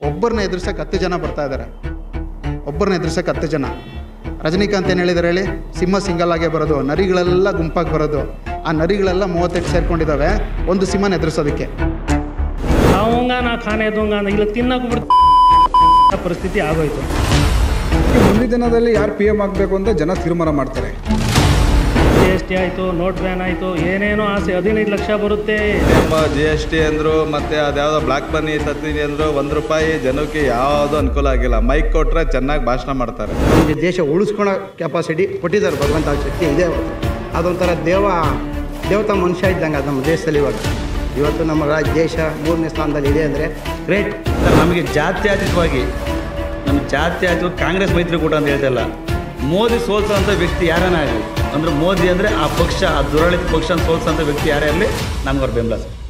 ಒಬ್ಬರನ್ನ ಎದುರ್ಸಕ್ಕೆ ಹತ್ತು ಜನ ಬರ್ತಾ ಇದ್ದಾರೆ ಒಬ್ಬರನ್ನ ಎದುರ್ಸಕ್ಕೆ ಹತ್ತು ಜನ ರಜನಿಕಾಂತ್ ಏನು ಹೇಳಿದ್ದಾರೆ ಹೇಳಿ ಸಿಂಹ ಸಿಂಗಲ್ ಆಗೇ ಬರೋದು ನರಿಗಳೆಲ್ಲ ಗುಂಪಾಗಿ ಬರೋದು ಆ ನರಿಗಳೆಲ್ಲ ಮೂವತ್ತೆಂಟು ಸೇರ್ಕೊಂಡಿದ್ದಾವೆ ಒಂದು ಸಿಂಹನ ಎದುರಿಸೋದಕ್ಕೆ ಅವಂಗ ನಾ ಖಾನೆ ದೂಂಗ ಅಂತ ಇಲ್ಲ ತಿನ್ನಕ್ಕೆ ಬಿಡ್ ಪರಿಸ್ಥಿತಿ ಆಗೋಯ್ತು ಮುಂದಿನ ದಿನದಲ್ಲಿ ಯಾರು ಪಿ ಎಮ್ ಆಗಬೇಕು ಅಂತ ಜನ ತೀರ್ಮಾನ ಮಾಡ್ತಾರೆ ಜಿ ಎಸ್ ಟಿ ಆಯಿತು ನೋಟ್ ಬ್ಯಾನ್ ಆಯಿತು ಏನೇನೋ ಆಸೆ ಹದಿನೈದು ಲಕ್ಷ ಬರುತ್ತೆ ಎಂಬ ಜಿ ಎಸ್ ಟಿ ಅಂದರು ಮತ್ತು ಅದ್ಯಾವುದೋ ಬ್ಲಾಕ್ ಮನಿ ತತ್ತೀನಿ ಅಂದರು ಒಂದು ರೂಪಾಯಿ ಜನಕ್ಕೆ ಯಾವುದೂ ಅನುಕೂಲ ಆಗಿಲ್ಲ ಮೈಕ್ ಕೊಟ್ಟರೆ ಚೆನ್ನಾಗಿ ಭಾಷಣ ಮಾಡ್ತಾರೆ ನಮಗೆ ದೇಶ ಉಳಿಸ್ಕೊಳೋ ಕೆಪಾಸಿಟಿ ಕೊಟ್ಟಿದ್ದಾರೆ ಭಗವಂತ ಆ ಶಕ್ತಿ ಇದೆ ಅವತ್ತು ಅದೊಂಥರ ದೇವ ದೇವತಾ ಮನುಷ್ಯ ಇದ್ದಂಗೆ ಅದು ನಮ್ಮ ದೇಶದಲ್ಲಿ ಇವಾಗ ಇವತ್ತು ನಮ್ಮ ರಾಜ್ಯ ದೇಶ ಮೂರನೇ ಸ್ಥಾನದಲ್ಲಿ ಇದೆ ಅಂದರೆ ಗ್ರೇಟ್ ಸರ್ ನಮಗೆ ಜಾತ್ಯತೀತವಾಗಿ ನಮ್ಮ ಜಾತ್ಯತೀತ ಕಾಂಗ್ರೆಸ್ ಮೈತ್ರಿಕೂಟ ಅಂತ ಹೇಳ್ತಲ್ಲ ಮೋದಿ ಸೋಲ್ಸೋಂಥ ವ್ಯಕ್ತಿ ಯಾರನ್ನ ಆಗಲಿ ಅಂದ್ರೆ ಮೋದಿ ಅಂದರೆ ಆ ಪಕ್ಷ ಆ ದುರಾಳಿತ ಪಕ್ಷ ಸೋಲ್ಸೋಂಥ ವ್ಯಕ್ತಿ ಯಾರೇ ಆಗಲಿ ನಮ್ಗೆ ಅವ್ರ ಬೆಂಬಲ ಸರ್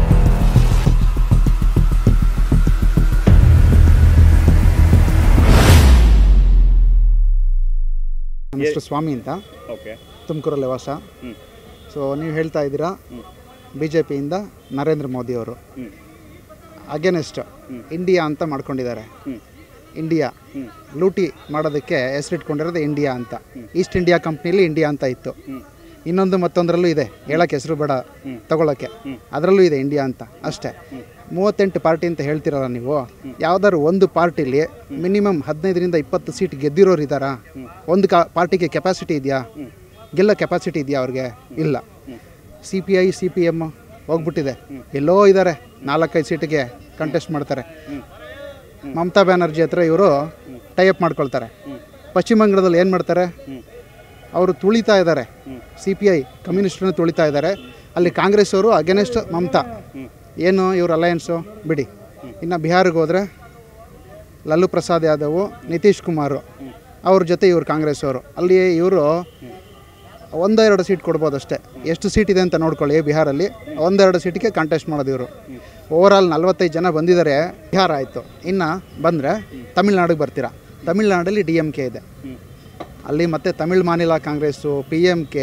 ನನ್ನ ಹೆಸರು ಸ್ವಾಮಿ ಅಂತ ಓಕೆ ತುಮಕೂರಲ್ಲಿ ವಾಸ ಸೊ ನೀವು ಹೇಳ್ತಾ ಇದ್ದೀರಾ ಬಿ ಜೆ ಪಿಯಿಂದ ನರೇಂದ್ರ ಮೋದಿಯವರು ಅಗೇನೆಸ್ಟ್ ಇಂಡಿಯಾ ಅಂತ ಮಾಡ್ಕೊಂಡಿದ್ದಾರೆ ಇಂಡಿಯಾ ಲೂಟಿ ಮಾಡೋದಕ್ಕೆ ಹೆಸರಿಟ್ಕೊಂಡಿರೋದು ಇಂಡಿಯಾ ಅಂತ ಈಸ್ಟ್ ಇಂಡಿಯಾ ಕಂಪ್ನಿಲಿ ಇಂಡಿಯಾ ಅಂತ ಇತ್ತು ಇನ್ನೊಂದು ಮತ್ತೊಂದರಲ್ಲೂ ಇದೆ ಹೇಳಕ್ಕೆ ಹೆಸರು ಬೇಡ ತಗೊಳಕ್ಕೆ ಅದರಲ್ಲೂ ಇದೆ ಇಂಡಿಯಾ ಅಂತ ಅಷ್ಟೇ ಮೂವತ್ತೆಂಟು ಪಾರ್ಟಿ ಅಂತ ಹೇಳ್ತಿರಲ್ಲ ನೀವು ಯಾವ್ದಾದ್ರು ಒಂದು ಪಾರ್ಟಿಲಿ ಮಿನಿಮಮ್ ಹದಿನೈದರಿಂದ ಇಪ್ಪತ್ತು ಸೀಟ್ ಗೆದ್ದಿರೋರು ಇದ್ದಾರಾ ಒಂದು ಕಾ ಪಾರ್ಟಿಗೆ ಕೆಪಾಸಿಟಿ ಇದೆಯಾ ಗೆಲ್ಲೋ ಕೆಪಾಸಿಟಿ ಇದೆಯಾ ಅವ್ರಿಗೆ ಇಲ್ಲ C P I C P M ಹೋಗ್ಬಿಟ್ಟಿದೆ ಎಲ್ಲೋ ಇದ್ದಾರೆ ನಾಲ್ಕೈದು ಸೀಟಿಗೆ ಕಂಟೆಸ್ಟ್ ಮಾಡ್ತಾರೆ ಮಮತಾ ಬ್ಯಾನರ್ಜಿ ಹತ್ರ ಇವರು ಟೈಅಪ್ ಮಾಡ್ಕೊಳ್ತಾರೆ ಪಶ್ಚಿಮ ಬಂಗಾಳದಲ್ಲಿ ಏನು ಮಾಡ್ತಾರೆ ಅವರು ತುಳಿತಾ ಇದ್ದಾರೆ ಸಿ ಪಿ ಐ ಕಮ್ಯುನಿಸ್ಟ್ರನ್ನ ತುಳಿತಾ ಇದ್ದಾರೆ ಅಲ್ಲಿ ಕಾಂಗ್ರೆಸ್ ಅವರು ಅಗೇನೆಸ್ಟ್ ಮಮತಾ ಏನು ಇವ್ರ ಅಲಯನ್ಸು ಬಿಡಿ ಇನ್ನು ಬಿಹಾರಿಗೆ ಹೋದರೆ ಲಲ್ಲು ಪ್ರಸಾದ್ ಯಾದವ್ ನಿತೀಶ್ ಕುಮಾರ್ ಅವ್ರ ಜೊತೆ ಇವ್ರು ಕಾಂಗ್ರೆಸ್ ಅವರು ಅಲ್ಲಿ ಇವರು ಒಂದೋ ಎರಡು ಸೀಟ್ ಕೊಡ್ಬೋದು ಅಷ್ಟೇ ಎಷ್ಟು ಸೀಟ್ ಇದೆ ಅಂತ ನೋಡ್ಕೊಳ್ಳಿ ಬಿಹಾರಲ್ಲಿ ಒಂದೆರಡು ಸೀಟಿಗೆ ಕಾಂಟೆಸ್ಟ್ ಮಾಡೋದು ಇವರು ಓವರಾಲ್ ನಲ್ವತ್ತೈದು ಜನ ಬಂದಿದ್ದಾರೆ ಬಿಹಾರ ಆಯಿತು ಇನ್ನು ಬಂದರೆ ತಮಿಳ್ನಾಡಿಗೆ ಬರ್ತೀರಾ ತಮಿಳ್ನಾಡಲ್ಲಿ ಡಿ ಎಮ್ ಕೆ ಇದೆ ಅಲ್ಲಿ ಮತ್ತೆ Tamil Maanila Congress P M K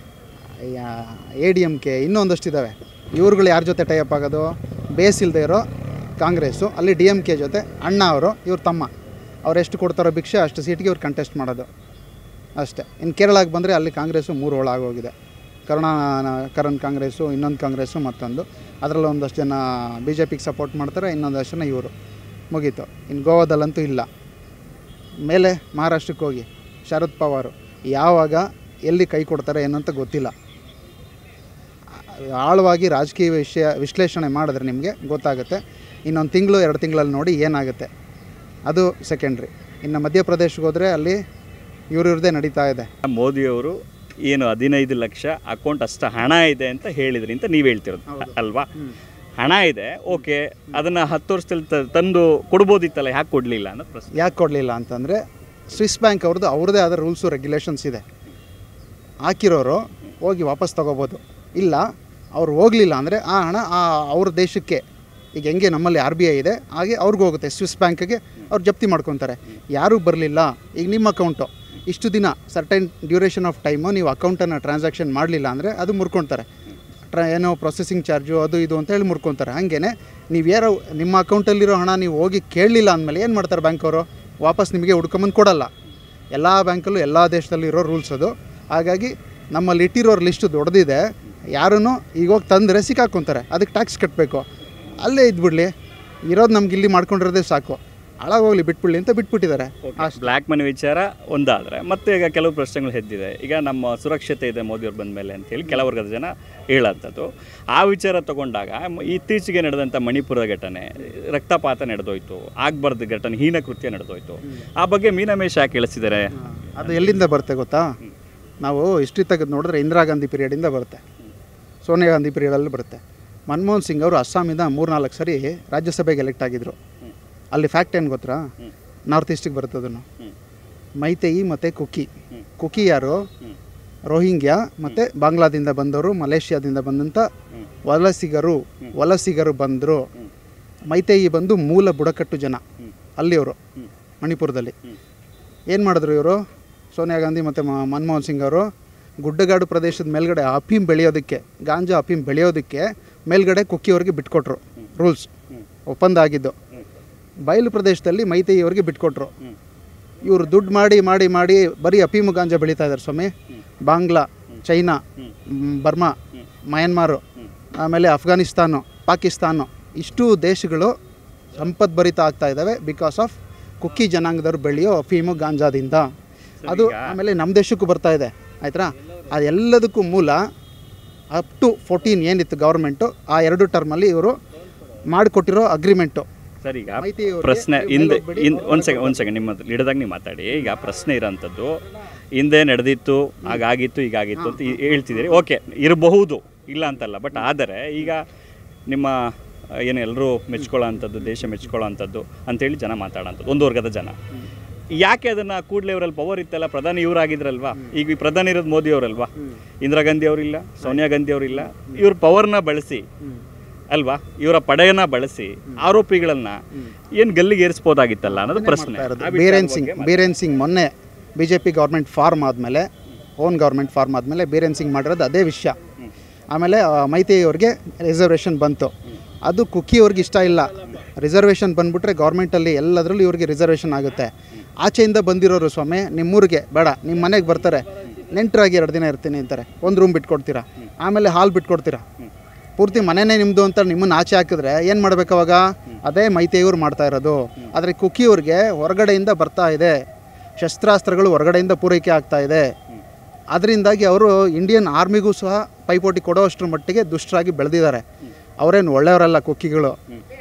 A D M K ಇನ್ನೊಂದಷ್ಟು ಇದ್ದಾವೆ ಇವ್ರುಗಳು ಯಾರ ಜೊತೆ ಟೈಅಪ್ ಆಗೋದು ಬೇಸ್ ಇಲ್ಲದೆ ಇರೋ ಕಾಂಗ್ರೆಸ್ಸು ಅಲ್ಲಿ ಡಿ ಎಮ್ ಕೆ ಜೊತೆ ಅಣ್ಣ ಅವರು ಇವ್ರ ತಮ್ಮ ಅವ್ರು ಎಷ್ಟು ಕೊಡ್ತಾರೋ ಭಿಕ್ಷೆ ಅಷ್ಟು ಸೀಟಿಗೆ ಇವ್ರು ಕಂಟೆಸ್ಟ್ ಮಾಡೋದು ಅಷ್ಟೇ ಇನ್ನು ಕೇರಳಕ್ಕೆ ಬಂದರೆ ಅಲ್ಲಿ ಕಾಂಗ್ರೆಸ್ಸು ಮೂರು ಹೋಳಾಗೋಗಿದೆ ಕರುಣಾ ಕರಣ್ ಕಾಂಗ್ರೆಸ್ಸು ಇನ್ನೊಂದು ಕಾಂಗ್ರೆಸ್ಸು ಮತ್ತೊಂದು ಅದರಲ್ಲಿ ಒಂದಷ್ಟು ಜನ ಬಿ ಜೆ ಪಿಗೆ ಸಪೋರ್ಟ್ ಮಾಡ್ತಾರೆ ಇನ್ನೊಂದಷ್ಟು ಜನ ಇವರು ಮುಗೀತು ಇನ್ನು ಗೋವಾದಲ್ಲಂತೂ ಇಲ್ಲ ಮೇಲೆ ಮಹಾರಾಷ್ಟ್ರಕ್ಕೆ ಹೋಗಿ ಶರದ್ ಪವಾರು ಯಾವಾಗ ಎಲ್ಲಿ ಕೈ ಕೊಡ್ತಾರೆ ಏನಂತ ಗೊತ್ತಿಲ್ಲ ಆಳವಾಗಿ ರಾಜಕೀಯ ವಿಷಯ ವಿಶ್ಲೇಷಣೆ ಮಾಡಿದ್ರೆ ನಿಮಗೆ ಗೊತ್ತಾಗುತ್ತೆ ಇನ್ನೊಂದು ತಿಂಗಳು ಎರಡು ತಿಂಗಳಲ್ಲಿ ನೋಡಿ ಏನಾಗುತ್ತೆ ಅದು ಸೆಕೆಂಡ್ರಿ ಇನ್ನು ಮಧ್ಯಪ್ರದೇಶಕ್ಕೆ ಹೋದರೆ ಅಲ್ಲಿ ಇವ್ರಿವ್ರದ್ದೇ ನಡೀತಾ ಇದೆ ಮೋದಿಯವರು ಏನು ಹದಿನೈದು ಲಕ್ಷ ಅಕೌಂಟ್ ಅಷ್ಟು ಹಣ ಇದೆ ಅಂತ ಹೇಳಿದ್ರಿ ಅಂತ ನೀವು ಹೇಳ್ತಿರೋದು ಅಲ್ವಾ ಹಣ ಇದೆ ಓಕೆ ಅದನ್ನು ಹತ್ತು ವರ್ಷದಲ್ಲಿ ತ- ತಂದು ಕೊಡ್ಬೋದಿತ್ತಲ್ಲ ಯಾಕೆ ಕೊಡಲಿಲ್ಲ ಅನ್ನೋದು ಪ್ರಶ್ನೆ ಯಾಕೆ ಕೊಡಲಿಲ್ಲ ಅಂತಂದರೆ ಸ್ವಿಸ್ ಬ್ಯಾಂಕ್ ಅವ್ರದ್ದು ಅವ್ರದ್ದೇ ಆದ ರೂಲ್ಸು ರೆಗ್ಯುಲೇಷನ್ಸ್ ಇದೆ ಹಾಕಿರೋರು ಹೋಗಿ ವಾಪಸ್ ತೊಗೋಬೋದು ಇಲ್ಲ ಅವ್ರು ಹೋಗಲಿಲ್ಲ ಅಂದರೆ ಆ ಹಣ ಆ ಅವ್ರ ದೇಶಕ್ಕೆ ಈಗ ಹೆಂಗೆ ನಮ್ಮಲ್ಲಿ ಆರ್ ಬಿ ಐ ಇದೆ ಹಾಗೆ ಅವ್ರಿಗೂ ಹೋಗುತ್ತೆ ಸ್ವಿಸ್ ಬ್ಯಾಂಕಿಗೆ ಅವ್ರು ಜಪ್ತಿ ಮಾಡ್ಕೊತಾರೆ ಯಾರೂ ಬರಲಿಲ್ಲ ಈಗ ನಿಮ್ಮ ಅಕೌಂಟು ಇಷ್ಟು ದಿನ ಸರ್ಟೈನ್ ಡ್ಯೂರೇಷನ್ ಆಫ್ ಟೈಮು ನೀವು ಅಕೌಂಟನ್ನು ಟ್ರಾನ್ಸಾಕ್ಷನ್ ಮಾಡಲಿಲ್ಲ ಅಂದರೆ ಅದು ಮುರ್ಕೊಳ್ತಾರೆ ಟ್ರ ಏನೋ ಪ್ರೊಸೆಸಿಂಗ್ ಚಾರ್ಜು ಅದು ಇದು ಅಂತ ಹೇಳಿ ಮುರ್ಕೊತಾರೆ ಹಾಗೇ ನೀವು ಯಾರೋ ನಿಮ್ಮ ಅಕೌಂಟಲ್ಲಿರೋ ಹಣ ನೀವು ಹೋಗಿ ಕೇಳಲಿಲ್ಲ ಅಂದಮೇಲೆ ಏನು ಮಾಡ್ತಾರೆ ಬ್ಯಾಂಕ್ ಅವರು ವಾಪಸ್ ನಿಮಗೆ ಹುಡ್ಕೊಂಬಂದು ಕೊಡಲ್ಲ ಎಲ್ಲ ಬ್ಯಾಂಕಲ್ಲೂ ಎಲ್ಲ ದೇಶದಲ್ಲೂ ಇರೋ ರೂಲ್ಸ್ ಅದು ಹಾಗಾಗಿ ನಮ್ಮಲ್ಲಿ ಇಟ್ಟಿರೋರು ಲಿಸ್ಟು ದೊಡ್ಡದಿದೆ ಯಾರೂ ಈಗ ಹೋಗಿ ತಂದರೆ ಸಿಕ್ಕಾಕ್ಕೊಂತಾರೆ ಅದಕ್ಕೆ ಟ್ಯಾಕ್ಸ್ ಕಟ್ಟಬೇಕು ಅಲ್ಲೇ ಇದ್ಬಿಡ್ಲಿ ಇರೋದು ನಮ್ಗೆ ಇಲ್ಲಿ ಮಾಡ್ಕೊಂಡಿರೋದೇ ಸಾಕು ಹಾಳಾಗೋಗ್ಲಿ ಬಿಟ್ಬಿಡ್ಲಿ ಅಂತ ಬಿಟ್ಬಿಟ್ಟಿದ್ದಾರೆ ಅಷ್ಟೇ ಬ್ಲ್ಯಾಕ್ ಮನಿ ವಿಚಾರ ಒಂದಾದರೆ ಮತ್ತೆ ಈಗ ಕೆಲವು ಪ್ರಶ್ನೆಗಳು ಹೆದ್ದಿದೆ ಈಗ ನಮ್ಮ ಸುರಕ್ಷತೆ ಇದೆ ಮೋದಿಯವ್ರು ಬಂದ ಮೇಲೆ ಅಂತೇಳಿ ಕೆಲ ವರ್ಗದ ಜನ ಹೇಳೋಂಥದ್ದು ಆ ವಿಚಾರ ತಗೊಂಡಾಗ ಮ- ಇತ್ತೀಚೆಗೆ ನಡೆದಂಥ ಮಣಿಪುರದ ಘಟನೆ ರಕ್ತಪಾತ ನಡೆದೋಯ್ತು ಆಗ್ಬಾರ್ದು ಘಟನೆ ಹೀನ ಕೃತ್ಯ ನಡೆದೋಯ್ತು ಆ ಬಗ್ಗೆ ಮೀನಮೇಶ ಯಾಕೆ ಇಳಿಸಿದ್ದಾರೆ ಅದು ಎಲ್ಲಿಂದ ಬರುತ್ತೆ ಗೊತ್ತಾ ನಾವು ಹಿಸ್ಟ್ರಿ ತೆಗೆದು ನೋಡಿದ್ರೆ ಇಂದಿರಾ ಗಾಂಧಿ ಪೀರಿಯಡಿಂದ ಬರುತ್ತೆ ಸೋನಿಯಾ ಗಾಂಧಿ ಪೀರಿಯಡಲ್ಲಿ ಬರುತ್ತೆ ಮನಮೋಹನ್ ಸಿಂಗ್ ಅವರು ಅಸ್ಸಾಮಿಂದ ಮೂರ್ನಾಲ್ಕು ಸರಿ ರಾಜ್ಯಸಭೆಗೆ ಎಲೆಕ್ಟ್ ಆಗಿದ್ರು ಅಲ್ಲಿ ಫ್ಯಾಕ್ಟ್ ಏನು ಗೊತ್ತಾ ನಾರ್ತ್ ಈಸ್ಟಿಗೆ ಬರುತ್ತೆ ಅದನ್ನು ಮೈತೇಯಿ ಮತ್ತು ಕುಕಿ ಕುಕಿ ಯಾರು ರೋಹಿಂಗ್ಯಾ ಮತ್ತು ಬಾಂಗ್ಲಾದಿಂದ ಬಂದವರು ಮಲೇಷ್ಯಾದಿಂದ ಬಂದಂಥ ವಲಸಿಗರು ವಲಸಿಗರು ಬಂದರು ಮೈತೇಯಿ ಬಂದು ಮೂಲ ಬುಡಕಟ್ಟು ಜನ ಅಲ್ಲಿಯವರು ಮಣಿಪುರದಲ್ಲಿ ಏನು ಮಾಡಿದ್ರು ಇವರು ಸೋನಿಯಾ ಗಾಂಧಿ ಮತ್ತು ಮನಮೋಹನ್ ಸಿಂಗ್ ಅವರು ಗುಡ್ಡಗಾಡು ಪ್ರದೇಶದ ಮೇಲ್ಗಡೆ ಅಫೀಮ್ ಬೆಳೆಯೋದಕ್ಕೆ ಗಾಂಜಾ ಅಫೀಮ್ ಬೆಳೆಯೋದಕ್ಕೆ ಮೇಲ್ಗಡೆ ಕುಕ್ಕಿಯವ್ರಿಗೆ ಬಿಟ್ಕೊಟ್ರು ರೂಲ್ಸ್ ಒಪ್ಪಂದ ಆಗಿದ್ದು ಬಯಲು ಪ್ರದೇಶದಲ್ಲಿ ಮೈತೈಯವರಿಗೆ ಬಿಟ್ಕೊಟ್ರು ಇವರು ದುಡ್ಡು ಮಾಡಿ ಮಾಡಿ ಮಾಡಿ ಬರೀ ಅಫೀಮು ಗಾಂಜಾ ಬೆಳೀತಾ ಇದ್ದಾರೆ ಸ್ವಾಮಿ ಬಾಂಗ್ಲಾ ಚೈನಾ ಮ್, ಬರ್ಮಾ ಮಯನ್ಮಾರು ಆಮೇಲೆ ಅಫ್ಘಾನಿಸ್ತಾನು ಪಾಕಿಸ್ತಾನ ಇಷ್ಟು ದೇಶಗಳು ಸಂಪದ್ಭರಿತ ಆಗ್ತಾ ಇದ್ದಾವೆ ಬಿಕಾಸ್ ಆಫ್ ಕುಕ್ಕಿ ಜನಾಂಗದವ್ರು ಬೆಳೆಯೋ ಅಫೀಮು ಗಾಂಜಾದಿಂದ ಅದು ಆಮೇಲೆ ನಮ್ಮ ದೇಶಕ್ಕೂ ಬರ್ತಾ ಇದೆ ಆಯ್ತಾ ಅದೆಲ್ಲದಕ್ಕೂ ಮೂಲ ಅಪ್ ಟು ಫೋರ್ಟೀನ್ ಏನಿತ್ತು ಗೌರ್ಮೆಂಟು ಆ ಎರಡು ಟರ್ಮಲ್ಲಿ ಇವರು ಮಾಡಿಕೊಟ್ಟಿರೋ ಅಗ್ರಿಮೆಂಟು ಸರ್ ಈಗ ಮಾಹಿತಿ ಇವ್ರಿಗೆ ಪ್ರಶ್ನೆ ನೀವು ಹಿಂದೆ ಮೇಲೋಗ್ಬೇಡಿ, ಇನ್ ಒಂದು ಸೆಕೆಂಡ್ ಒಂದು ಸೆಕೆಂಡ್ ನಿಮ್ಮ ಹಿಡಿದಾಗ ನೀವು ಮಾತಾಡಿ ಈಗ ಪ್ರಶ್ನೆ ಇರೋಂಥದ್ದು ಹಿಂದೆ ನಡೆದಿತ್ತು ಹಾಗಾಗಿತ್ತು ಹೀಗಾಗಿತ್ತು ಅಂತ ಈ- ಹೇಳ್ತಿದ್ದೀರಿ ಓಕೆ ಇರಬಹುದು ಇಲ್ಲ ಅಂತಲ್ಲ ಬಟ್ ಆದರೆ ಈಗ ನಿಮ್ಮ ಆ, ಏನು ಎಲ್ಲರೂ ಮೆಚ್ಕೊಳ್ಳೋ ಅಂಥದ್ದು ದೇಶ ಮೆಚ್ಕೊಳ್ಳೋ ಅಂಥದ್ದು ಅಂತೇಳಿ ಜನ ಮಾತಾಡೋಂಥದ್ದು ಒಂದು ವರ್ಗದ ಜನ ಯಾಕೆ ಅದನ್ನು ಕೂಡಲೇ ಅವರಲ್ಲಿ ಪವರ್ ಇತ್ತಲ್ಲ ಪ್ರಧಾನಿ ಇವರಾಗಿದ್ರಲ್ವಾ ಈಗ ಈ ಪ್ರಧಾನಿ ಇರೋದು ಮೋದಿ ಅವರಲ್ವಾ ಇಂದಿರಾ ಗಾಂಧಿ ಅವರಿಲ್ಲ ಸೋನಿಯಾ ಗಾಂಧಿ ಅವರಿಲ್ಲ ಇವ್ರ ಪವರ್ನ ಬಳಸಿ ಅಲ್ವಾ ಇವರ ಪಡೆಯನ್ನ ಬಳಸಿ ಆರೋಪಿಗಳನ್ನ ಏನು ಗಲ್ಲಿಗೆ ಏರಿಸ್ಬೋದಾಗಿತ್ತಲ್ಲ ಅನ್ನೋದು ಪ್ರಶ್ನೆ ಮಾಡ್ತಾ ಇರೋದು. ಆ ಬೀರೇನ್ ವಿಚಾರದ ಸಿಂಗ್ ಬಗ್ಗೆ ಬೀರೇನ್ ಸಿಂಗ್ ಮೊನ್ನೆ B J P government form ಆದಮೇಲೆ ಓನ್ ಗೌರ್ಮೆಂಟ್ ಫಾರ್ಮ್ ಆದಮೇಲೆ ಬೀರೇನ್ ಸಿಂಗ್ ಮಾಡಿರೋದು ಅದೇ ವಿಷಯ ಆಮೇಲೆ ಆ, ಮೈತಿ ಅವ್ರಿಗೆ ರಿಸರ್ವೇಷನ್ ಬಂತು ಅದು ಕುಕ್ಕಿ ಅವ್ರಿಗೆ ಇಷ್ಟ ಇಲ್ಲ ರಿಸರ್ವೇಷನ್ ಬಂದ್ಬಿಟ್ರೆ ಗೌರ್ಮೆಂಟಲ್ಲಿ ಎಲ್ಲದರಲ್ಲೂ ಇವ್ರಿಗೆ ರಿಸರ್ವೇಷನ್ ಆಗುತ್ತೆ ಆಚೆಯಿಂದ ಬಂದಿರೋರು ಸ್ವಾಮಿ ನಿಮ್ಮೂರಿಗೆ ಬೇಡ ನಿಮ್ಮ ಮನೆಗೆ ಬರ್ತಾರೆ ನೆಂಟರಾಗಿ ಎರಡು ದಿನ ಇರ್ತೀನಿ ಅಂತಾರೆ ಒಂದು ರೂಮ್ ಬಿಟ್ಕೊಡ್ತೀರಾ ಆಮೇಲೆ ಹಾಲ್ ಬಿಟ್ಕೊಡ್ತೀರಾ ಪೂರ್ತಿ ಮನೆನೇ ನಿಮ್ಮದು ಅಂತ ನಿಮ್ಮನ್ನ ಆಚೆ ಹಾಕಿದ್ರೆ ಏನು ಮಾಡ್ಬೇಕು ಅವಾಗ ಅದೇ ಮೈತೇವ್ರು ಮಾಡ್ತಾ ಇರೋದು ಆದರೆ ಕುಕ್ಕಿಯವ್ರಿಗೆ ಹೊರಗಡೆಯಿಂದ ಬರ್ತಾ ಇದೆ ಶಸ್ತ್ರಾಸ್ತ್ರಗಳು ಹೊರಗಡೆಯಿಂದ ಪೂರೈಕೆ ಆಗ್ತಾ ಇದೆ ಅದರಿಂದಾಗಿ ಅವರು ಇಂಡಿಯನ್ ಆರ್ಮಿಗೂ ಸಹ ಪೈಪೋಟಿ ಕೊಡೋಷ್ಟರ ಮಟ್ಟಿಗೆ ದುಷ್ಟರಾಗಿ ಬೆಳೆದಿದ್ದಾರೆ ಅವರೇನು ಒಳ್ಳೆಯವರಲ್ಲ ಕುಕ್ಕಿಗಳು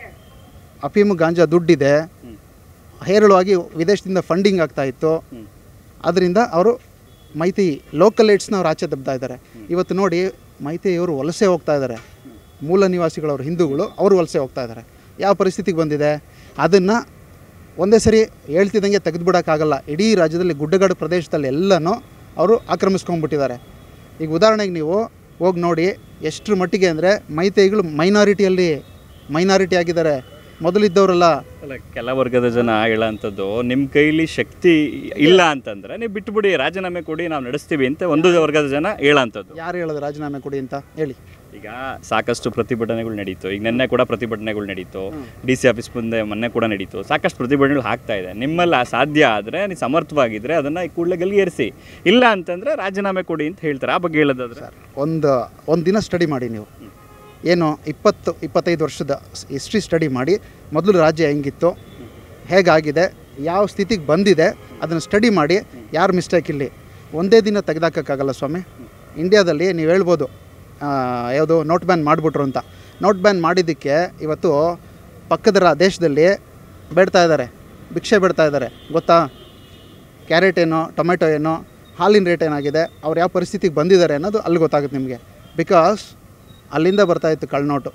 ಅಫೀಮು ಗಾಂಜಾ ದುಡ್ಡಿದೆ ಹೇರಳವಾಗಿ ವಿದೇಶದಿಂದ ಫಂಡಿಂಗ್ ಆಗ್ತಾ ಇತ್ತು ಅದರಿಂದ ಅವರು ಮೈತಿ ಲೋಕಲ್ ಏಡ್ಸ್ನ ಅವ್ರು ಆಚೆ ದಬ್ತಾ ಇದ್ದಾರೆ ಇವತ್ತು ನೋಡಿ ಮೈತಿಯವರು ವಲಸೆ ಹೋಗ್ತಾ ಇದ್ದಾರೆ ಮೂಲ ನಿವಾಸಿಗಳವರು ಹಿಂದೂಗಳು ಅವರು ವಲಸೆ ಹೋಗ್ತಾ ಇದ್ದಾರೆ ಯಾವ ಪರಿಸ್ಥಿತಿಗೆ ಬಂದಿದೆ ಅದನ್ನು ಒಂದೇ ಸರಿ ಹೇಳ್ತಿದ್ದಂಗೆ ತೆಗೆದುಬಿಡೋಕ್ಕಾಗಲ್ಲ ಇಡೀ ರಾಜ್ಯದಲ್ಲಿ ಗುಡ್ಡಗಾಡು ಪ್ರದೇಶದಲ್ಲಿ ಎಲ್ಲನೂ ಅವರು ಆಕ್ರಮಿಸ್ಕೊಂಡ್ಬಿಟ್ಟಿದ್ದಾರೆ ಈಗ ಉದಾಹರಣೆಗೆ ನೀವು ಹೋಗಿ ನೋಡಿ ಎಷ್ಟರ ಮಟ್ಟಿಗೆ ಅಂದರೆ ಮೈತೈಗಳು ಮೈನಾರಿಟಿಯಲ್ಲಿ ಮೈನಾರಿಟಿ ಆಗಿದ್ದಾರೆ ಮೊದಲಿದ್ದವರೆಲ್ಲ ಅಲ್ಲ ಕೆಲ ವರ್ಗದ ಜನ ಹೇಳೋಂಥದ್ದು ನಿಮ್ಮ ಕೈಲಿ ಶಕ್ತಿ ಇಲ್ಲ ಅಂತಂದ್ರೆ ನೀವು ಬಿಟ್ಬಿಡಿ ರಾಜೀನಾಮೆ ಕೊಡಿ ನಾವು ನಡೆಸ್ತೀವಿ ಅಂತ ಒಂದು ವರ್ಗದ ಜನ ಹೇಳೋಂಥದ್ದು ಯಾರು ಹೇಳೋದು ರಾಜೀನಾಮೆ ಕೊಡಿ ಅಂತ ಹೇಳಿ ಈಗ ಸಾಕಷ್ಟು ಪ್ರತಿಭಟನೆಗಳು ನಡೀತು ಈಗ ನಿನ್ನೆ ಕೂಡ ಪ್ರತಿಭಟನೆಗಳು ನಡೀತು ಡಿ ಸಿ ಆಫೀಸ್ ಮುಂದೆ ಮೊನ್ನೆ ಕೂಡ ನಡೀತು ಸಾಕಷ್ಟು ಪ್ರತಿಭಟನೆಗಳು ಆಗ್ತಾ ಇದೆ ನಿಮ್ಮಲ್ಲಿ ಆ ಸಾಧ್ಯ ಆದರೆ ನೀವು ಸಮರ್ಥವಾಗಿದ್ದರೆ ಅದನ್ನು ಈ ಕೂಡಲೇ ಗಲ್ಲಿಗೇರಿಸಿ ಇಲ್ಲ ಅಂತಂದರೆ ರಾಜೀನಾಮೆ ಕೊಡಿ ಅಂತ ಹೇಳ್ತಾರೆ ಆ ಬಗ್ಗೆ ಹೇಳೋದಾದ್ರೆ ಒಂದು ಒಂದು ದಿನ ಸ್ಟಡಿ ಮಾಡಿ ನೀವು ಏನು ಇಪ್ಪತ್ತು ಇಪ್ಪತ್ತೈದು ವರ್ಷದ ಹಿಸ್ಟ್ರಿ ಸ್ಟಡಿ ಮಾಡಿ ಮೊದಲು ರಾಜ್ಯ ಹೆಂಗಿತ್ತು ಹೇಗಾಗಿದೆ ಯಾವ ಸ್ಥಿತಿಗೆ ಬಂದಿದೆ ಅದನ್ನು ಸ್ಟಡಿ ಮಾಡಿ ಯಾರು ಮಿಸ್ಟೇಕ್ ಇಲ್ಲಿ ಒಂದೇ ದಿನ ತೆಗೆದಾಕೋಕ್ಕಾಗಲ್ಲ ಸ್ವಾಮಿ ಇಂಡಿಯಾದಲ್ಲಿ ನೀವು ಹೇಳ್ಬೋದು ಆ, ಯಾವುದು ನೋಟ್ ಬ್ಯಾನ್ ಮಾಡಿಬಿಟ್ರು ಅಂತ ನೋಟ್ ಬ್ಯಾನ್ ಮಾಡಿದ್ದಕ್ಕೆ ಇವತ್ತು ಪಕ್ಕದ ರಾ ದೇಶದಲ್ಲಿ ಬೇಡ್ತಾ ಇದ್ದಾರೆ ಭಿಕ್ಷೆ ಬೇಡ್ತಾ ಇದ್ದಾರೆ ಗೊತ್ತಾ ಕ್ಯಾರೆಟ್ ಏನೋ ಟೊಮೆಟೊ ಏನೋ ಹಾಲಿನ ರೇಟ್ ಏನಾಗಿದೆ ಅವ್ರು ಯಾವ ಪರಿಸ್ಥಿತಿಗೆ ಬಂದಿದ್ದಾರೆ ಅನ್ನೋದು ಅಲ್ಲಿ ಗೊತ್ತಾಗುತ್ತೆ ನಿಮಗೆ ಬಿಕಾಸ್ ಅಲ್ಲಿಂದ ಬರ್ತಾಯಿತ್ತು ಕಳ್ನೋಟು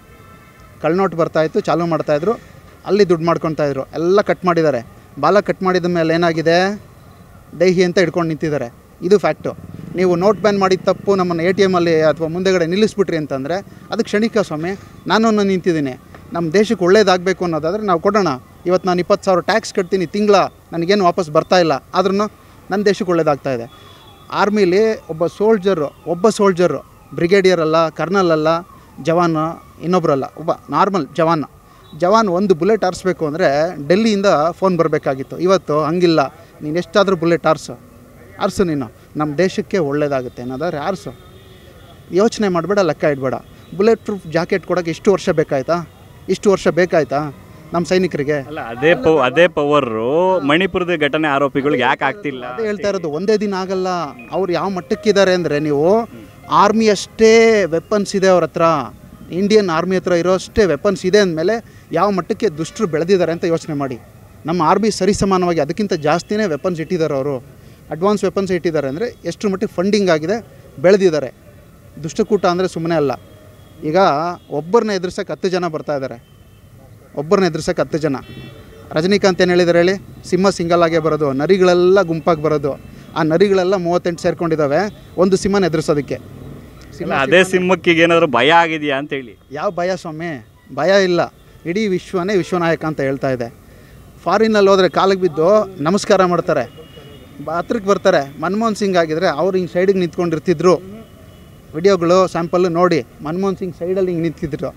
ಕಳ್ನೋಟು ಬರ್ತಾಯಿತ್ತು ಚಾಲೂ ಮಾಡ್ತಾಯಿದ್ರು ಅಲ್ಲಿ ದುಡ್ಡು ಮಾಡ್ಕೊತಾ ಇದ್ರು ಎಲ್ಲ ಕಟ್ ಮಾಡಿದ್ದಾರೆ ಬಾಲ ಕಟ್ ಮಾಡಿದ ಮೇಲೆ ಏನಾಗಿದೆ ಡೈಹಿ ಅಂತ ಹಿಡ್ಕೊಂಡು ನಿಂತಿದ್ದಾರೆ ಇದು ಫ್ಯಾಕ್ಟು ನೀವು ನೋಟ್ ಬ್ಯಾನ್ ಮಾಡಿದ ತಪ್ಪು ನಮ್ಮನ್ನು ಎ ಟಿ ಎಮಲ್ಲಿ ಅಥವಾ ಮುಂದೆಗಡೆ ನಿಲ್ಲಿಸ್ಬಿಟ್ರಿ ಅಂತಂದರೆ ಅದು ಕ್ಷಣಿಕ ಸ್ವಾಮಿ ನಾನು ನಿಂತಿದ್ದೀನಿ ನಮ್ಮ ದೇಶಕ್ಕೆ ಒಳ್ಳೇದಾಗಬೇಕು ಅನ್ನೋದಾದರೆ ನಾವು ಕೊಡೋಣ ಇವತ್ತು ನಾನು ಇಪ್ಪತ್ತು ಸಾವಿರ ಟ್ಯಾಕ್ಸ್ ಕಟ್ತೀನಿ ತಿಂಗಳ ನನಗೇನು ವಾಪಸ್ ಬರ್ತಾ ಇಲ್ಲ ಆದ್ರೂ ನನ್ನ ದೇಶಕ್ಕೆ ಒಳ್ಳೇದಾಗ್ತಾ ಇದೆ ಆರ್ಮಿಲಿ ಒಬ್ಬ ಸೋಲ್ಜರು ಒಬ್ಬ ಸೋಲ್ಜರು ಬ್ರಿಗೇಡಿಯರ್ ಅಲ್ಲ ಕರ್ನಲ್ ಅಲ್ಲ ಜವಾನ್ ಇನ್ನೊಬ್ಬರಲ್ಲ ಒಬ್ಬ ನಾರ್ಮಲ್ ಜವಾನ್ ಜವಾನ್ ಒಂದು ಬುಲೆಟ್ ಆರಿಸ್ಬೇಕು ಅಂದರೆ ಡೆಲ್ಲಿಯಿಂದ ಫೋನ್ ಬರಬೇಕಾಗಿತ್ತು ಇವತ್ತು ಹಂಗಿಲ್ಲ ನೀನು ಎಷ್ಟಾದರೂ ಬುಲೆಟ್ ಆರಿಸು ಆರಿಸು ನೀನು ನಮ್ಮ ದೇಶಕ್ಕೆ ಒಳ್ಳೇದಾಗುತ್ತೆ ಅನ್ನೋದಾದ್ರೆ ಆರಿಸು ಯೋಚನೆ ಮಾಡಬೇಡ ಲೆಕ್ಕ ಇಡಬೇಡ ಬುಲೆಟ್ ಪ್ರೂಫ್ ಜಾಕೆಟ್ ಕೊಡೋಕ್ಕೆ ಇಷ್ಟು ವರ್ಷ ಬೇಕಾಯ್ತಾ ಇಷ್ಟು ವರ್ಷ ಬೇಕಾಯ್ತಾ ನಮ್ಮ ಸೈನಿಕರಿಗೆ ಅಲ್ಲ ಅದೇ ಪವ್ ಅದೇ ಪವರು ಮಣಿಪುರದ ಘಟನೆ ಆರೋಪಿಗಳು ಯಾಕೆ ಆಗ್ತಿಲ್ಲ ಅದೇ ಹೇಳ್ತಾ ಇರೋದು ಒಂದೇ ದಿನ ಆಗಲ್ಲ ಅವ್ರು ಯಾವ ಮಟ್ಟಕ್ಕಿದ್ದಾರೆ ಅಂದರೆ ನೀವು ಆರ್ಮಿ ಅಷ್ಟೇ ವೆಪನ್ಸ್ ಇದೆ ಅವ್ರ ಹತ್ರ ಇಂಡಿಯನ್ ಆರ್ಮಿ ಹತ್ರ ಇರೋ ಅಷ್ಟೇ ವೆಪನ್ಸ್ ಇದೆ ಅಂದಮೇಲೆ ಯಾವ ಮಟ್ಟಕ್ಕೆ ದುಷ್ಟರು ಬೆಳೆದಿದ್ದಾರೆ ಅಂತ ಯೋಚನೆ ಮಾಡಿ ನಮ್ಮ ಆರ್ಮಿ ಸರಿಸಮಾನವಾಗಿ ಅದಕ್ಕಿಂತ ಜಾಸ್ತಿನೇ ವೆಪನ್ಸ್ ಇಟ್ಟಿದ್ದಾರೆ ಅವರು ಅಡ್ವಾನ್ಸ್ ವೆಪನ್ಸ್ ಇಟ್ಟಿದ್ದಾರೆ ಅಂದರೆ ಎಷ್ಟು ಮಟ್ಟಿಗೆ ಫಂಡಿಂಗ್ ಆಗಿದೆ ಬೆಳೆದಿದ್ದಾರೆ ದುಷ್ಟಕೂಟ ಅಂದರೆ ಸುಮ್ಮನೆ ಅಲ್ಲ ಈಗ ಒಬ್ಬರನ್ನ ಎದುರಿಸೋಕೆ ಹತ್ತು ಜನ ಬರ್ತಾ ಇದ್ದಾರೆ ಒಬ್ಬರನ್ನ ಎದುರಿಸೋಕೆ ಹತ್ತು ಜನ ರಜನಿಕಾಂತ್ ಏನು ಹೇಳಿದ್ದಾರೆ ಹೇಳಿ ಸಿಂಹ ಸಿಂಗಲ್ ಆಗೇ ಬರೋದು ನರಿಗಳೆಲ್ಲ ಗುಂಪಾಗಿ ಬರೋದು ಆ ನರಿಗಳೆಲ್ಲ ಮೂವತ್ತೆಂಟು ಸೇರ್ಕೊಂಡಿದ್ದಾವೆ ಒಂದು ಸಿಂಹನ ಎದುರಿಸೋದಕ್ಕೆ ಅಲ್ಲ, ಅದೇ ಸಿಂಹಕ್ಕಿಗೆ ಏನಾದರೂ ಭಯ ಆಗಿದೆಯಾ ಅಂತ ಹೇಳಿ ಯಾವ ಭಯ ಸ್ವಾಮಿ ಭಯ ಇಲ್ಲ ಇಡೀ ವಿಶ್ವನೇ ವಿಶ್ವನಾಯಕ ಅಂತ ಹೇಳ್ತಾ ಇದೆ ಫಾರಿನಲ್ಲಿ ಹೋದರೆ ಕಾಲಿಗೆ ಬಿದ್ದು ನಮಸ್ಕಾರ ಮಾಡ್ತಾರೆ ಬ- ಹತ್ರಕ್ಕೆ ಬರ್ತಾರೆ ಮನಮೋಹನ್ ಸಿಂಗ್ ಆಗಿದ್ರೆ ಅವ್ರು ಹಿಂಗೆ ಸೈಡಿಗೆ ನಿಂತ್ಕೊಂಡಿರ್ತಿದ್ರು ವಿಡಿಯೋಗಳು ಸ್ಯಾಂಪಲ್ಲು ನೋಡಿ ಮನಮೋಹನ್ ಸಿಂಗ್ ಸೈಡಲ್ಲಿ ಹಿಂಗೆ ನಿಂತಿದ್ರು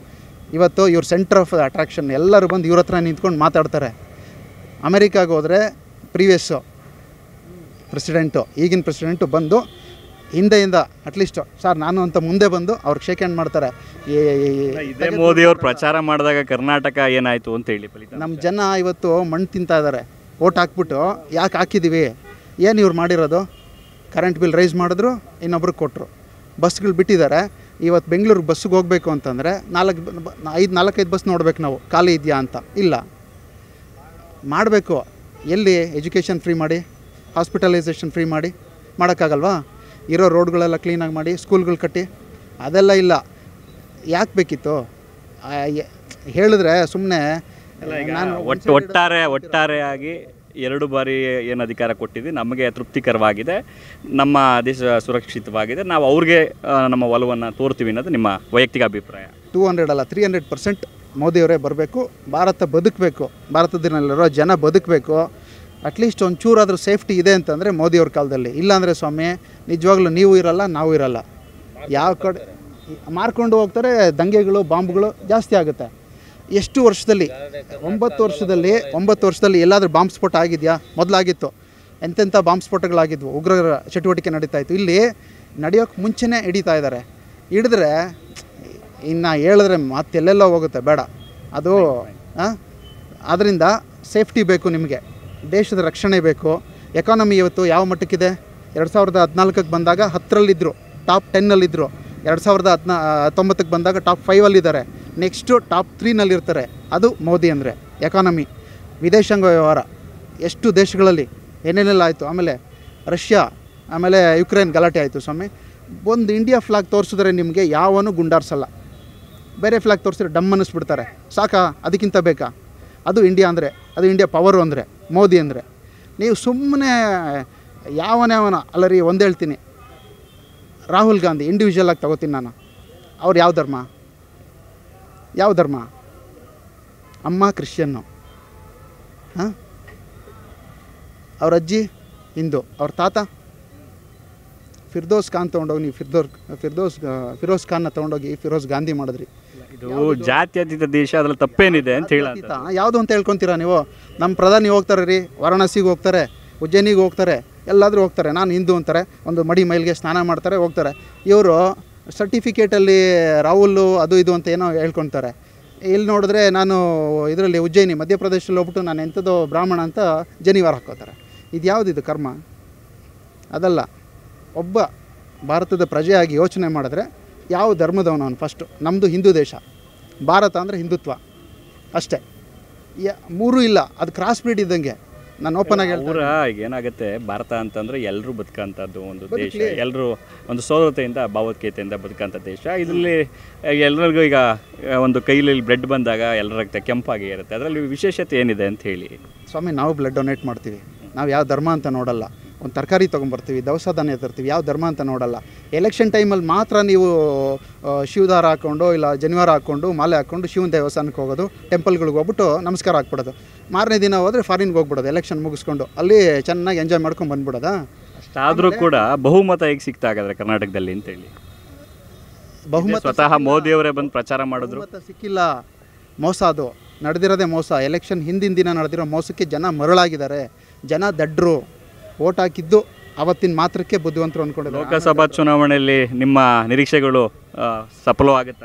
ಇವತ್ತು ಇವ್ರ ಸೆಂಟರ್ ಆಫ್ ಅಟ್ರಾಕ್ಷನ್ ಎಲ್ಲರೂ ಬಂದು ಇವ್ರ ಹತ್ರ ನಿಂತ್ಕೊಂಡು ಮಾತಾಡ್ತಾರೆ ಅಮೆರಿಕಾಗೆ ಹೋದರೆ ಪ್ರೀವಿಯಸ್ಸು ಪ್ರೆಸಿಡೆಂಟು ಈಗಿನ ಪ್ರೆಸಿಡೆಂಟು ಬಂದು ಹಿಂದೆಯಿಂದ ಅಟ್ಲೀಸ್ಟು ಸರ್ ನಾನು ಅಂತ ಮುಂದೆ ಬಂದು ಅವ್ರಿಗೆ ಶೇಕ್ ಹ್ಯಾಂಡ್ ಮಾಡ್ತಾರೆ ಏ- ಏ- ಏ- ಇದೇ ಮೋದಿ ಅವರು ಪ್ರಚಾರ ಮಾಡಿದಾಗ ಕರ್ನಾಟಕ ಏನಾಯ್ತು ಅಂತ ಹೇಳಿ ಫಲಿತಾಂಶ ನಮ್ಮ ಜನ ಇವತ್ತು ಮಣ್ಣು ತಿಂತಾ ಇದ್ದಾರೆ ಓಟ್ ಹಾಕ್ಬಿಟ್ಟು ಯಾಕೆ ಹಾಕಿದ್ದೀವಿ ಏನು ಇವ್ರು ಮಾಡಿರೋದು ಕರೆಂಟ್ ಬಿಲ್ ರೈಸ್ ಮಾಡಿದ್ರು ಇನ್ನೊಬ್ರಿಗೆ ಕೊಟ್ಟರು ಬಸ್ಗಳು ಬಿಟ್ಟಿದ್ದಾರೆ ಇವತ್ತು ಬೆಂಗಳೂರಿಗೆ ಬಸ್ಸಿಗೆ ಹೋಗಬೇಕು ಅಂತಂದರೆ ನಾಲ್ಕು ಐದು ನಾಲ್ಕೈದು ಬಸ್ ನೋಡ್ಬೇಕು ನಾವು ಖಾಲಿ ಇದೆಯಾ ಅಂತ ಇಲ್ಲ ಮಾಡಬೇಕು ಎಲ್ಲಿ ಎಜುಕೇಷನ್ ಫ್ರೀ ಮಾಡಿ ಹಾಸ್ಪಿಟಲೈಸೇಷನ್ ಫ್ರೀ ಮಾಡಿ ಮಾಡೋಕ್ಕಾಗಲ್ವಾ ಇರೋ ರೋಡ್ಗಳೆಲ್ಲ ಕ್ಲೀನಾಗಿ ಮಾಡಿ ಸ್ಕೂಲ್ಗಳು ಕಟ್ಟಿ ಅದೆಲ್ಲ ಇಲ್ಲ ಯಾಕೆ ಬೇಕಿತ್ತು ಆ, ಎ- ಹೇಳಿದ್ರೆ ಸುಮ್ಮನೆ ನಾನು ಒಟ್ಟು ಒಟ್ಟಾರೆ ಒಟ್ಟಾರೆಯಾಗಿ ಎರಡು ಬಾರಿ ಏನು ಅಧಿಕಾರ ಕೊಟ್ಟಿದ್ವಿ ನಮಗೆ ತೃಪ್ತಿಕರವಾಗಿದೆ ನಮ್ಮ ದೇಶ ಸುರಕ್ಷಿತವಾಗಿದೆ ನಾವು ಅವ್ರಿಗೆ ಆ, ನಮ್ಮ ಒಲವನ್ನು ತೋರ್ತೀವಿ ಅನ್ನೋದು ನಿಮ್ಮ ವೈಯಕ್ತಿಕ ಅಭಿಪ್ರಾಯ ಟೂ ಹಂಡ್ರೆಡ್ ಅಲ್ಲ ತ್ರೀ ಹಂಡ್ರೆಡ್ ಪರ್ಸೆಂಟ್ ಮೋದಿಯವರೇ ಬರಬೇಕು ಭಾರತ ಬದುಕಬೇಕು ಭಾರತದಲ್ಲಿರೋ ಜನ ಬದುಕಬೇಕು ಅಟ್ಲೀಸ್ಟ್ ಒಂಚೂರಾದರೂ ಸೇಫ್ಟಿ ಇದೆ ಅಂತಂದರೆ ಮೋದಿಯವ್ರ ಕಾಲದಲ್ಲಿ ಇಲ್ಲಾಂದರೆ ಸ್ವಾಮಿ ನಿಜವಾಗ್ಲೂ ನೀವು ಇರಲ್ಲ ನಾವು ಇರಲ್ಲ ಯಾವ ಕಡೆ ಮಾರ್ಕೊಂಡು ಹೋಗ್ತಾರೆ ದಂಗೆಗಳು ಬಾಂಬ್ಗಳು ಜಾಸ್ತಿ ಆಗುತ್ತೆ ಎಷ್ಟು ವರ್ಷದಲ್ಲಿ ಒಂಬತ್ತು ವರ್ಷದಲ್ಲಿ ಒಂಬತ್ತು ವರ್ಷದಲ್ಲಿ ಎಲ್ಲಾದರೂ ಬಾಂಬ್ ಸ್ಫೋಟ ಆಗಿದೆಯಾ ಮೊದಲಾಗಿತ್ತು ಎಂತೆಂಥ ಬಾಂಬ್ ಸ್ಫೋಟಗಳಾಗಿದ್ವು ಉಗ್ರರ ಚಟುವಟಿಕೆ ನಡೀತಾ ಇತ್ತು ಇಲ್ಲಿ ನಡೆಯೋಕ್ಕೆ ಮುಂಚೆನೇ ಹಿಡಿತಾ ಇದ್ದಾರೆ ಹಿಡಿದ್ರೆ ಇನ್ನು ಹೇಳಿದ್ರೆ ಮತ್ತೆಲ್ಲೆಲ್ಲೋ ಹೋಗುತ್ತೆ ಬೇಡ ಅದು ಅದರಿಂದ ಸೇಫ್ಟಿ ಬೇಕು ನಿಮಗೆ ದೇಶದ ರಕ್ಷಣೆ ಬೇಕು ಎಕಾನಮಿ ಇವತ್ತು ಯಾವ ಮಟ್ಟಕ್ಕಿದೆ ಎರಡು ಸಾವಿರದ ಹದಿನಾಲ್ಕಕ್ಕೆ ಬಂದಾಗ ಹತ್ತರಲ್ಲಿದ್ದರು ಟಾಪ್ ಟೆನ್ನಲ್ಲಿದ್ದರು ಎರಡು ಸಾವಿರದ ಹದಿನಾ ಹತ್ತೊಂಬತ್ತಕ್ಕೆ ಬಂದಾಗ ಟಾಪ್ ಫೈವಲ್ಲಿದ್ದಾರೆ ನೆಕ್ಸ್ಟು ಟಾಪ್ ತ್ರೀನಲ್ಲಿರ್ತಾರೆ ಅದು ಮೋದಿ ಅಂದರೆ ಎಕಾನಮಿ ವಿದೇಶಾಂಗ ವ್ಯವಹಾರ ಎಷ್ಟು ದೇಶಗಳಲ್ಲಿ ಏನೇನೆಲ್ಲ ಆಯಿತು ಆಮೇಲೆ ರಷ್ಯಾ ಆಮೇಲೆ ಯುಕ್ರೇನ್ ಗಲಾಟೆ ಆಯಿತು ಸ್ವಾಮಿ ಒಂದು ಇಂಡಿಯಾ ಫ್ಲಾಗ್ ತೋರಿಸಿದ್ರೆ ನಿಮಗೆ ಯಾವನು ಗುಂಡಾರ್ಸಲ್ಲ ಬೇರೆ ಫ್ಲಾಗ್ ತೋರಿಸಿದ್ರೆ ಡಮ್ ಅನ್ನಿಸ್ಬಿಡ್ತಾರೆ ಸಾಕಾ ಅದಕ್ಕಿಂತ ಬೇಕಾ ಅದು ಇಂಡಿಯಾ ಅಂದರೆ ಅದು ಇಂಡಿಯಾ ಪವರು ಅಂದರೆ ಮೋದಿ ಅಂದರೆ ನೀವು ಸುಮ್ಮನೆ ಯಾವನ್ಯಾವನ ಅಲ್ಲ ರೀ ಒಂದು ಹೇಳ್ತೀನಿ ರಾಹುಲ್ ಗಾಂಧಿ ಇಂಡಿವಿಜುವಲ್ ಆಗಿ ತಗೋತೀನಿ ನಾನು ಅವ್ರು ಯಾವ ಧರ್ಮ ಯಾವ ಧರ್ಮ ಅಮ್ಮ ಕ್ರಿಶ್ಚಿಯನ್ನು ಹಾಂ ಅವ್ರ ಅಜ್ಜಿ ಹಿಂದೂ ಅವ್ರ ತಾತ ಫಿರ್ದೋಸ್ ಖಾನ್ ತೊಗೊಂಡೋಗಿ ನೀವು ಫಿರ್ದೋರ್ ಫಿರ್ದೋಸ್ ಫಿರೋಜ್ ಖಾನ್ನ ತೊಗೊಂಡೋಗಿ ಫಿರೋಜ್ ಗಾಂಧಿ ಮಾಡಿದ್ರಿ ಇದು ಜಾತ್ಯತೀತ ದೇಶ ಅದ್ರಲ್ಲಿ ತಪ್ಪೇನಿದೆ ಅಂತ ಹೇಳ ಅತೀತ ಯಾವುದು ಅಂತ ಹೇಳ್ಕೊತೀರಾ ನೀವು ನಮ್ಮ ಪ್ರಧಾನಿ ಹೋಗ್ತಾರೆ ರೀ ವಾರಾಣಸಿಗೆ ಹೋಗ್ತಾರೆ ಉಜ್ಜಯಿನಿಗೆ ಹೋಗ್ತಾರೆ ಎಲ್ಲಾದರೂ ಹೋಗ್ತಾರೆ ನಾನು ಹಿಂದೂ ಅಂತಾರೆ ಒಂದು ಮಡಿ ಮೈಲ್ಗೆ ಸ್ನಾನ ಮಾಡ್ತಾರೆ ಹೋಗ್ತಾರೆ ಇವರು ಸರ್ಟಿಫಿಕೇಟಲ್ಲಿ ರಾಹುಲ್ಲು ಅದು ಇದು ಅಂತ ಏನೋ ಹೇಳ್ಕೊತಾರೆ ಇಲ್ಲಿ ನೋಡಿದ್ರೆ ನಾನು ಇದರಲ್ಲಿ ಉಜ್ಜಯಿನಿ ಮಧ್ಯಪ್ರದೇಶದಲ್ಲಿ ಹೋಗ್ಬಿಟ್ಟು ನಾನು ಎಂಥದ್ದು ಬ್ರಾಹ್ಮಣ ಅಂತ ಜನಿವಾರ ಹಾಕೋತಾರೆ ಇದು ಯಾವುದಿದು ಕರ್ಮ ಅದಲ್ಲ ಒಬ್ಬ ಭಾರತದ ಪ್ರಜೆಯಾಗಿ ಯೋಚನೆ ಮಾಡಿದ್ರೆ ಯಾವ ಧರ್ಮದವನು ಅವನು ಫಸ್ಟು ನಮ್ಮದು ಹಿಂದೂ ದೇಶ ಭಾರತ ಅಂದರೆ ಹಿಂದುತ್ವ ಅಷ್ಟೇ ಯ ಮೂರೂ ಇಲ್ಲ ಅದು ಕ್ರಾಸ್ ಬ್ರೀಡ್ ಇದ್ದಂಗೆ ನಾನು ಓಪನ್ ಆಗಿ ಹೇಳ್ತೀನಿ ಅವರ ಈಗ ಏನಾಗುತ್ತೆ ಭಾರತ ಅಂತಂದ್ರೆ ಎಲ್ಲರೂ ಬದುಕಂಥದ್ದು ಒಂದು ದೇಶ ಎಲ್ಲರೂ ಒಂದು ಸೌರತೆಯಿಂದ ಭಾವೋದ್ಕತೆಯಿಂದ ಬದುಕಂಥ ದೇಶ ಇದರಲ್ಲಿ ಎಲ್ಲರಿಗೂ ಈಗ ಆ, ಒಂದು ಕೈಲಿ ಬ್ರೆಡ್ ಬಂದಾಗ ಎಲ್ಲರ ರಕ್ತ ಕೆಂಪಾಗಿ ಇರುತ್ತೆ ಅದರಲ್ಲಿ ವಿಶೇಷತೆ ಏನಿದೆ ಅಂತ ಹೇಳಿ ಸ್ವಾಮಿ ನಾವು ಬ್ಲಡ್ ಡೊನೇಟ್ ಮಾಡ್ತೀವಿ ನಾವು ಯಾವ ಧರ್ಮ ಅಂತ ನೋಡಲ್ಲ ಒಂದು ತರಕಾರಿ ತೊಗೊಂಬರ್ತೀವಿ ದವಸ ಧಾನ್ಯ ತರ್ತೀವಿ ಯಾವ ಧರ್ಮ ಅಂತ ನೋಡಲ್ಲ ಎಲೆಕ್ಷನ್ ಟೈಮಲ್ಲಿ ಮಾತ್ರ ನೀವು ಆ, ಶಿವದಾರ ಹಾಕ್ಕೊಂಡು ಇಲ್ಲ ಜನಿವಾರ ಹಾಕ್ಕೊಂಡು ಮಾಲೆ ಹಾಕ್ಕೊಂಡು ಶಿವನ ದೇವಸ್ಥಾನಕ್ಕೆ ಹೋಗೋದು ಟೆಂಪಲ್ಗಳಿಗೆ ಹೋಗ್ಬಿಟ್ಟು ನಮಸ್ಕಾರ ಹಾಕ್ಬಿಡೋದು ಮಾರನೇ ದಿನ ಹೋದರೆ ಫಾರಿನ್ಗೆ ಹೋಗ್ಬಿಡೋದು ಎಲೆಕ್ಷನ್ ಮುಗಿಸ್ಕೊಂಡು ಅಲ್ಲಿ ಚೆನ್ನಾಗಿ ಎಂಜಾಯ್ ಮಾಡ್ಕೊಂಡು ಬಂದ್ಬಿಡೋದಾ ಅಷ್ಟಾದರೂ ಕೂಡ ಬಹುಮತ ಹೇಗೆ ಸಿಗ್ತಾ ಹಾಗಾದ್ರೆ ಕರ್ನಾಟಕದಲ್ಲಿ ಅಂತೇಳಿ ಬಹುಮತ ಸ್ವತಃ ಮೋದಿಯವರೇ ಬಂದು ಪ್ರಚಾರ ಮಾಡಿದ್ರು ಬಹುಮತ ಸಿಕ್ಕಿಲ್ಲ ಮೋಸ ಅದು ನಡೆದಿರೋದೇ ಮೋಸ ಎಲೆಕ್ಷನ್ ಹಿಂದಿನ ದಿನ ನಡೆದಿರೋ ಮೋಸಕ್ಕೆ ಜನ ಮರಳಾಗಿದ್ದಾರೆ ಜನ ದಡ್ರು ಓಟ್ ಹಾಕಿದ್ದು ಅವತ್ತಿನ ಮಾತ್ರಕ್ಕೆ ಬುದ್ಧಿವಂತರು ಅಂದ್ಕೊಂಡಿದ್ದಾರೆ ಲೋಕಸಭಾ ಚುನಾವಣೆಯಲ್ಲಿ ನಿಮ್ಮ ನಿರೀಕ್ಷೆಗಳು ಆ, ಸಫಲವಾಗುತ್ತಾ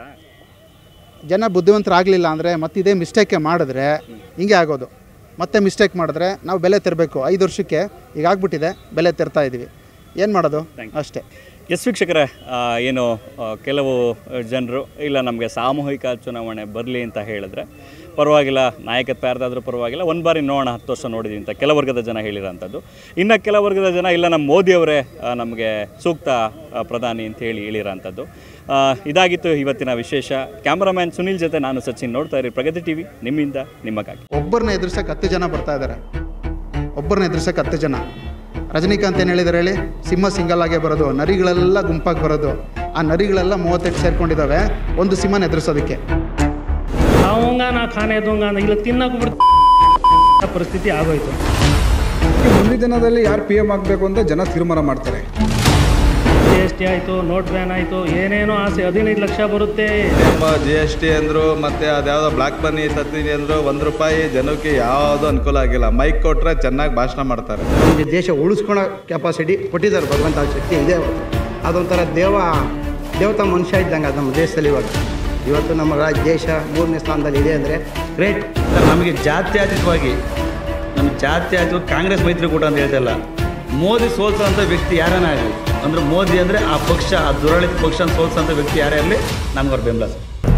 ಜನ ಬುದ್ಧಿವಂತರಾಗಲಿಲ್ಲ ಅಂದರೆ ಮತ್ತೆ ಇದೇ ಮಿಸ್ಟೇಕೆ ಮಾಡಿದ್ರೆ ಹಿಂಗೆ ಆಗೋದು ಮತ್ತೆ ಮಿಸ್ಟೇಕ್ ಮಾಡಿದ್ರೆ ನಾವು ಬೆಲೆ ತೆರಬೇಕು ಐದು ವರ್ಷಕ್ಕೆ ಈಗ ಆಗ್ಬಿಟ್ಟಿದೆ ಬೆಲೆ ತೆರ್ತಾ ಇದ್ದೀವಿ ಏನು ಮಾಡೋದು ಅಷ್ಟೇ ಎಸ್ ವೀಕ್ಷಕರೇ ಆ, ಏನು ಆ, ಕೆಲವು ಜನರು ಇಲ್ಲ ನಮಗೆ ಸಾಮೂಹಿಕ ಚುನಾವಣೆ ಬರಲಿ ಅಂತ ಹೇಳಿದ್ರೆ ಪರವಾಗಿಲ್ಲ ನಾಯಕತ್ವ ಯಾರ್ದಾದ್ರೂ ಪರವಾಗಿಲ್ಲ ಒಂದು ಬಾರಿ ನೋಡೋಣ ಹತ್ತು ವರ್ಷ ನೋಡಿದ್ವಿ ಅಂತ ಕೆಲ ವರ್ಗದ ಜನ ಹೇಳಿರೋಂಥದ್ದು ಇನ್ನು ಕೆಲ ವರ್ಗದ ಜನ ಇಲ್ಲ ನಮ್ಮ ಮೋದಿಯವರೇ ಆ, ನಮಗೆ ಸೂಕ್ತ ಆ, ಪ್ರಧಾನಿ ಅಂತ ಹೇಳಿ ಹೇಳಿರೋಂಥದ್ದು ಆ, ಇದಾಗಿತ್ತು ಇವತ್ತಿನ ವಿಶೇಷ ಕ್ಯಾಮ್ರಾಮ್ಯಾನ್ ಸುನಿಲ್ ಜೊತೆ ನಾನು ಸಚಿನ್ ನೋಡ್ತಾ ಇರಿ ಪ್ರಗತಿ ಟಿವಿ ನಿಮ್ಮಿಂದ ನಿಮಗಾಗಿ ಒಬ್ಬರನ್ನ ಎದುರಿಸಕ್ಕೆ ಹತ್ತು ಜನ ಬರ್ತಾ ಇದ್ದಾರೆ ಒಬ್ಬರನ್ನ ಎದುರಿಸಕ್ಕೆ ಹತ್ತು ಜನ ರಜನಿಕಾಂತ್ ಏನು ಹೇಳಿದಾರೆ ಹೇಳಿ ಸಿಂಹ ಸಿಂಗಲ್ ಆಗೇ ಬರೋದು ನರಿಗಳೆಲ್ಲ ಗುಂಪಾಗಿ ಬರೋದು ಆ ನರಿಗಳೆಲ್ಲ ಮೂವತ್ತೆಂಟು ಸೇರ್ಕೊಂಡಿದ್ದಾವೆ ಒಂದು ಸಿಂಹನ ಎದುರಿಸೋದಕ್ಕೆ खाऊंगा ನಾ ಖಾನೆ ದೂಂಗ ಅಂತ ಇಲ್ಲಿ ತಿನ್ನಕ್ಕೆ ಬಿಡ್ತ ಪರಿಸ್ಥಿತಿ ಆಗೋಯ್ತು ಮುಂದಿನ ದಿನದಲ್ಲಿ ಯಾರು ಪಿ ಎಂ ಆಗಬೇಕು ಅಂತ ಜನ ತೀರ್ಮಾನ ಮಾಡ್ತಾರೆ ಜಿ ಎಸ್ ಟಿ ಆಯಿತು ನೋಟ್ ಬ್ಯಾನ್ ಆಯಿತು ಏನೇನೋ ಆಸೆ ಹದಿನೈದು ಲಕ್ಷ ಬರುತ್ತೆ ನಮ್ಮ ಜಿ ಎಸ್ ಟಿ ಅಂದರು ಮತ್ತು ಅದ್ಯಾವುದೋ ಬ್ಲ್ಯಾಕ್ ಮನಿ ತತ್ತೀನಿ ಅಂದರು ಒಂದು ರೂಪಾಯಿ ಜನಕ್ಕೆ ಯಾವುದೂ ಅನುಕೂಲ ಆಗಿಲ್ಲ ಮೈಕ್ ಕೊಟ್ಟರೆ ಚೆನ್ನಾಗಿ ಭಾಷಣ ಮಾಡ್ತಾರೆ ನಮಗೆ ದೇಶ ಉಳಿಸ್ಕೊಳೋ ಕೆಪಾಸಿಟಿ ಕೊಟ್ಟಿದ್ದಾರೆ ಭಗವಂತ ಆ ಶಕ್ತಿ ಇದೆ ಅವತ್ತು ಅದೊಂಥರ ದೇವ ದೇವತಾ ಮನುಷ್ಯ ಇದ್ದಂಗೆ ಅದು ನಮ್ಮ ದೇಶದಲ್ಲಿ ಇವಾಗ ಇವತ್ತು ನಮ್ಮ ರಾಜ್ಯ ದೇಶ ಮೂರನೇ ಸ್ಥಾನದಲ್ಲಿ ಇದೆ ಅಂದರೆ ಗ್ರೇಟ್ ಸರ್ ನಮಗೆ ಜಾತ್ಯತೀತವಾಗಿ ನಮ್ಮ ಜಾತ್ಯತೀತ ಕಾಂಗ್ರೆಸ್ ಮೈತ್ರಿಕೂಟ ಅಂತ ಹೇಳ್ತಲ್ಲ ಮೋದಿ ಸೋಲ್ಸೋಂಥ ವ್ಯಕ್ತಿ ಯಾರನ್ನ ಆಗಲಿ ಅಂದ್ರೆ ಮೋದಿ ಅಂದರೆ ಆ ಪಕ್ಷ ಆ ದುರಳಿತ ಪಕ್ಷ ಸೋಲ್ಸೋಂಥ ವ್ಯಕ್ತಿ ಯಾರೇ ಇರಲಿ ನಮ್ಗೆ ಅವ್ರ ಬೆಂಬಲ ಸರ್